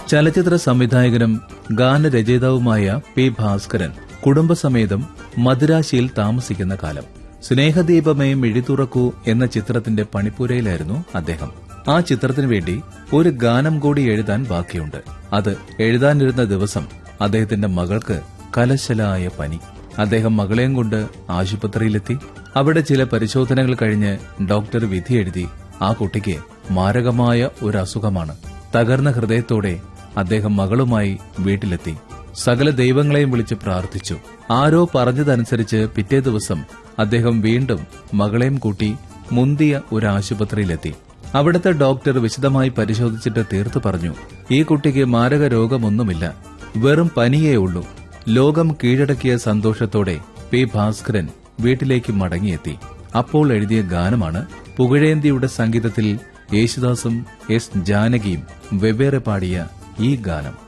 ചലച്ചിത്ര സംവിധായകനും ഗാനരചയിതാവുമായ പി ഭാസ്കരൻ കുടുംബസമേതം മദുരാശിയിൽ താമസിക്കുന്ന കാലം സ്നേഹദീപമേ മിഴിതുറക്കൂ എന്ന ചിത്രത്തിന്റെ പണിപ്പുരയിലായിരുന്നു അദ്ദേഹം ആ ചിത്രത്തിനു വേണ്ടി ഒരു ഗാനം കൂടി എഴുതാൻ ബാക്കിയുണ്ട് അത് എഴുതാനിരുന്ന ദിവസം അദ്ദേഹത്തിന്റെ മകൾക്ക് കലശലായ പനി അദ്ദേഹം മകളെയും കൊണ്ട് ആശുപത്രിയിലെത്തി അവിടെ ചില പരിശോധനകൾ കഴിഞ്ഞ് ഡോക്ടർ വിധി എഴുതി ആ കുട്ടിക്ക് മാരകമായ ഒരു അസുഖമാണ് തകർന്ന ഹൃദയത്തോടെ അദ്ദേഹം മകളുമായി വീട്ടിലെത്തി സകല ദൈവങ്ങളെയും വിളിച്ച് പ്രാർത്ഥിച്ചു ആരോ പറഞ്ഞതനുസരിച്ച് പിറ്റേ ദിവസം അദ്ദേഹം വീണ്ടും മകളെയും കൂട്ടി മുന്തിയ ഒരു ആശുപത്രിയിലെത്തി അവിടുത്തെ ഡോക്ടർ വിശദമായി പരിശോധിച്ചിട്ട് തീർത്തു പറഞ്ഞു ഈ കുട്ടിക്ക് മാരക രോഗമൊന്നുമില്ല വെറും പനിയേ ഉള്ളൂ ലോകം കീഴടക്കിയ സന്തോഷത്തോടെ പി ഭാസ്കരൻ വീട്ടിലേക്ക് മടങ്ങിയെത്തി അപ്പോൾ എഴുതിയ ഗാനമാണ് പുകഴേന്തിയുടെ സംഗീതത്തിൽ യേശുദാസും എസ് ജാനകിയും വെവ്വേറെ പാടിയ ഈ ഗാനം